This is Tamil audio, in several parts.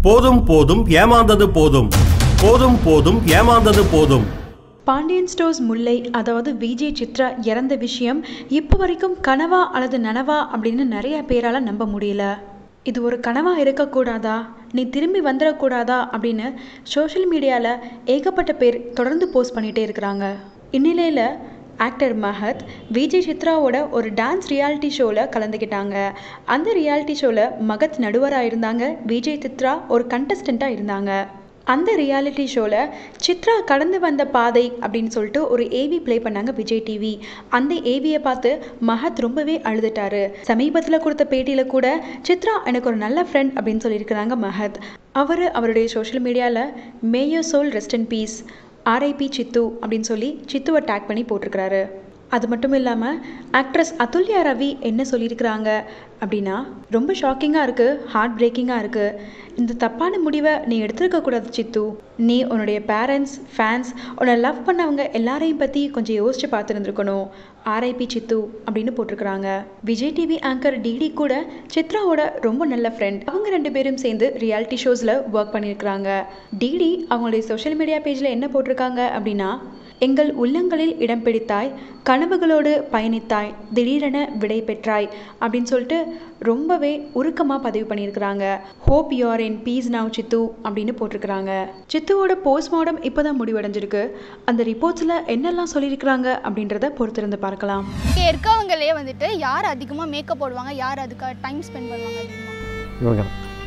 போதும் போதும் ஏமாந்தது போதும் போதும் போதும் ஏமாந்தது போதும் பாண்டியன் ஸ்டோர்ஸ் முல்லை அதாவது விஜய் சித்ரா இறந்த விஷயம் இப்போ வரைக்கும் கனவா அல்லது நனவா அப்படின்னு நிறைய பேரால் நம்ப முடியல இது ஒரு கனவா இருக்கக்கூடாதா நீ திரும்பி வந்துடக்கூடாதா அப்படின்னு சோஷியல் மீடியாவில் ஏகப்பட்ட பேர் தொடர்ந்து போஸ்ட் பண்ணிகிட்டே இருக்கிறாங்க இந்நிலையில் ஆக்டர் மஹத் விஜய் சித்ராவோட ஒரு டான்ஸ் ரியாலிட்டி ஷோவில் கலந்துக்கிட்டாங்க அந்த ரியாலிட்டி ஷோவில் மகத் நடுவராக இருந்தாங்க விஜய் சித்ரா ஒரு கண்டஸ்டண்ட்டாக இருந்தாங்க அந்த ரியாலிட்டி ஷோவில் சித்ரா கடந்து வந்த பாதை அப்படின்னு சொல்லிட்டு ஒரு ஏவி ப்ளே பண்ணாங்க விஜய் டிவி அந்த ஏவியை பார்த்து மஹத் ரொம்பவே அழுதுட்டாரு சமீபத்தில் கொடுத்த பேட்டியில் கூட சித்ரா எனக்கு ஒரு நல்ல ஃப்ரெண்ட் அப்படின்னு சொல்லியிருக்கிறாங்க மஹத் அவர் அவருடைய சோஷியல் மீடியாவில் may your soul rest and peace RIP Chithu அப்படின்னு சொல்லி சித்துவை டேக் பண்ணி போட்டிருக்கிறாரு அது மட்டும் இல்லாமல் ஆக்ட்ரஸ் அதுல்யா ரவி என்ன சொல்லியிருக்கிறாங்க அப்படின்னா ரொம்ப ஷாக்கிங்காக இருக்குது ஹார்ட் பிரேக்கிங்காக இருக்குது இந்த தப்பான முடிவை நீ எடுத்துருக்க கூடாது சித்து நீ உன்னுடைய பேரண்ட்ஸ் ஃபேன்ஸ் உன்னை லவ் பண்ணவங்க எல்லாரையும் பற்றி கொஞ்சம் யோசிச்சு பார்த்துருந்துருக்கணும் ஆர்ஐபி சித்து அப்படின்னு போட்டிருக்கிறாங்க விஜய் டிவி ஆங்கர் டிடி கூட சித்ராவோட ரொம்ப நல்ல ஃப்ரெண்ட் அவங்க ரெண்டு பேரும் சேர்ந்து ரியாலிட்டி ஷோஸில் ஒர்க் பண்ணியிருக்கிறாங்க டிடி அவங்களுடைய சோஷியல் மீடியா பேஜில் என்ன போட்டிருக்காங்க அப்படின்னா எங்கள் உள்ளங்களில் இடம் பிடித்தாய் கனவுகளோடு பயணித்தாய் திடீரென விடை பெற்றாய் அப்படின்னு சொல்லிட்டு ரொம்பவே உருக்கமாக பதிவு பண்ணியிருக்கிறாங்க hope you are in peace now Chithu அப்படின்னு போட்டிருக்கிறாங்க சித்துவோட போஸ்ட்மார்டம் இப்போ தான் முடிவடைஞ்சிருக்கு அந்த ரிப்போர்ட்ஸில் என்னெல்லாம் சொல்லியிருக்கிறாங்க அப்படின்றத பொறுத்திருந்து பார்க்கலாம் இங்கே இருக்கவங்களே வந்துட்டு யார் அதிகமாக மேக்கப் போடுவாங்க யார் அதுக்காக டைம் ஸ்பெண்ட் பண்ணுவாங்க அதிகமாக இவங்க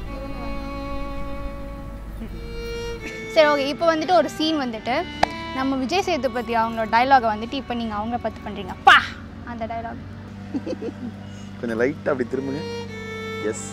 சரி ஓகே இப்போ வந்துட்டு ஒரு சீன் வந்துட்டு நம்ம விஜய் சேதுபதி அவங்களோட டைலாகை வந்துட்டு இப்போ நீங்கள் அவங்கள பற்றி பண்ணுறீங்க பா அந்த டைலாக் கொஞ்சம் லைட்டாக அப்படி திரும்புங்க எஸ்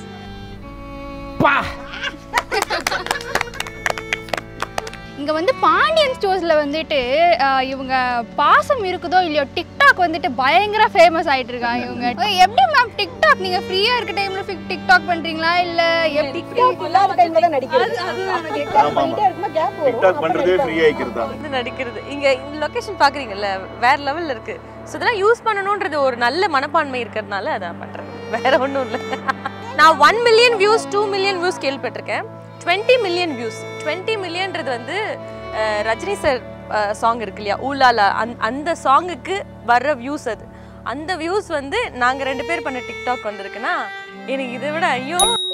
இங்கே வந்து பாண்டியன் ஸ்டோர்ஸில் வந்துட்டு ஆஹ், இவங்க பாசம் இருக்குதோ இல்லையோ டிக்டாக் வந்துட்டு பயங்கர ஃபேமஸ் ஆயிட்டு இருக்காங்க இவங்க ஓ, எப்படி மேம் டிக்டாக் நீங்கள் ஃப்ரீயாக இருக்க டைமில் டிக்டாக் பண்ணுறீங்களா இல்லை எப்படி இல்லாத டைம்ல தான் நடிக்கிறது ஆமா, ஆமா. டிக்டாக் பண்ணுறதே ஃப்ரீ ஆகிக்கிறது தான் வந்து நடிக்கிறது இங்க இந்த லொகேஷன் பாக்குறீங்கல்ல வேற லெவல்ல இருக்கு ஸோ இதெல்லாம் யூஸ் பண்ணணுன்றது ஒரு நல்ல மனப்பான்மை இருக்கிறதுனால அதான் பண்றேன் வேற ஒன்றும் இல்லை நான் one million views two million views கேள்விப்பட்டிருக்கேன் டுவெண்ட்டி மில்லியன் வியூஸ் டுவெண்ட்டி மில்லியன்றது வந்து அஹ், ரஜினி சார் சாங் இருக்கு இல்லையா ஊலாலா அந் அந்த சாங்குக்கு வர்ற வியூஸ் அது அந்த வியூஸ் வந்து நாங்கள் ரெண்டு பேர் பண்ண டிக்டாக் வந்திருக்குன்னா எனக்கு இதை விட ஐயோ